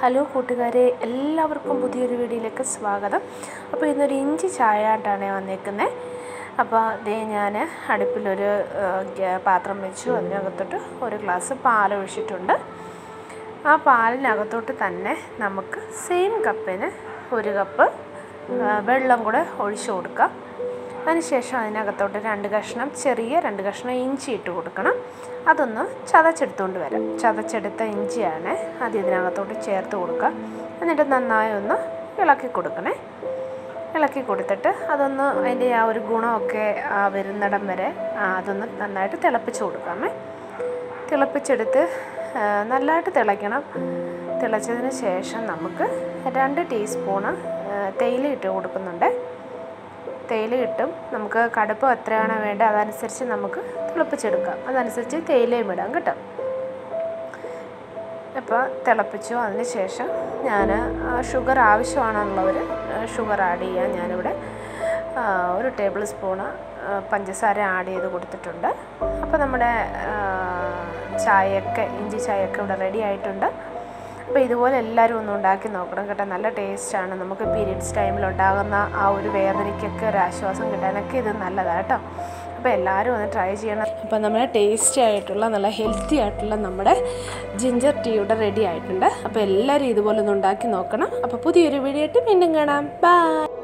hello കൂട്ടുകാരെ എല്ലാവർക്കും പുതിയൊരു വീഡിയോയിലേക്ക് സ്വാഗതം അപ്പോൾ ഇന്നൊരു ഇഞ്ചി ചായ ആയിട്ടാണ് വന്നേക്കുന്നത് അപ്പോൾ അതേ ഞാൻ അടുപ്പിലൊരു ആ, ഗ്യാ- പാത്രം വെച്ചു അതിനകത്തോട്ട് ഒരു ഗ്ലാസ് പാൽ ഒഴിച്ചിട്ടുണ്ട് ആ പാലിനകത്തോട്ട് തന്നെ നമുക്ക് സെയിം കപ്പിന് ഒരു കപ്പ് ആ, വെള്ളം കൂടെ ഒഴിച്ചു കൊടുക്കാം അതിനുശേഷം അതിനകത്തോട്ട് രണ്ട് കഷ്ണം ചെറിയ രണ്ട് കഷ്ണം ഇഞ്ചി ഇട്ട് കൊടുക്കണം അതൊന്ന് ചതച്ചെടുത്തുകൊണ്ട് വരാം ചതച്ചെടുത്ത ഇഞ്ചിയാണ് അത് ഇതിനകത്തോട്ട് ചേർത്ത് കൊടുക്കുക എന്നിട്ട് നന്നായി ഒന്ന് ഇളക്കി കൊടുക്കണേ ഇളക്കി കൊടുത്തിട്ട് അതൊന്ന് അതിൻ്റെ ആ ഒരു ഗുണമൊക്കെ ആ വരുന്നിടം വരെ ആ, അതൊന്ന് നന്നായിട്ട് തിളപ്പിച്ച് കൊടുക്കാമേ തിളപ്പിച്ചെടുത്ത് ആ, നല്ലതായിട്ട് തിളയ്ക്കണം തിളച്ചതിന് ശേഷം നമുക്ക് രണ്ട് ടീസ്പൂണ് ആ, തേയില ഇട്ട് കൊടുക്കുന്നുണ്ട് തേയില ഇട്ടും നമുക്ക് കടുപ്പം എത്രയാണോ വേണ്ടത് അതനുസരിച്ച് നമുക്ക് തിളപ്പിച്ചെടുക്കാം അതനുസരിച്ച് തേയിലയും ഇടാം കേട്ടോ അപ്പോൾ തിളപ്പിച്ചു അതിന് ശേഷം ഞാൻ ഷുഗർ ആവശ്യമാണെന്നുള്ളവർ ഷുഗർ ആഡ് ചെയ്യാൻ ഞാനിവിടെ ആ, ഒരു ടേബിൾ സ്പൂണ് ആ, പഞ്ചസാര ആഡ് ചെയ്ത് കൊടുത്തിട്ടുണ്ട് അപ്പോൾ നമ്മുടെ ആ, ചായയൊക്കെ ഇഞ്ചി ചായയൊക്കെ ഇവിടെ റെഡി ആയിട്ടുണ്ട് അപ്പോൾ ഇതുപോലെ എല്ലാവരും ഒന്ന് ഉണ്ടാക്കി നോക്കണം കേട്ടോ നല്ല ടേസ്റ്റാണ് നമുക്ക് പീരിയഡ്സ് ടൈമിൽ ഉണ്ടാകുന്ന ആ ഒരു വേദനയ്ക്കൊക്കെ ഒരു ആശ്വാസം കിട്ടാനൊക്കെ ഇത് നല്ലതാണ് കേട്ടോ അപ്പോൾ എല്ലാവരും ഒന്ന് ട്രൈ ചെയ്യണം അപ്പോൾ നമ്മുടെ ടേസ്റ്റി ആയിട്ടുള്ള നല്ല ഹെൽത്തി ആയിട്ടുള്ള നമ്മുടെ ജിഞ്ചർ ടീ ഇവിടെ റെഡി ആയിട്ടുണ്ട് അപ്പോൾ എല്ലാവരും ഇതുപോലെ ഒന്ന് ഉണ്ടാക്കി നോക്കണം അപ്പോൾ പുതിയൊരു വീഡിയോ ആയിട്ട് വീണ്ടും കാണാം ബൈ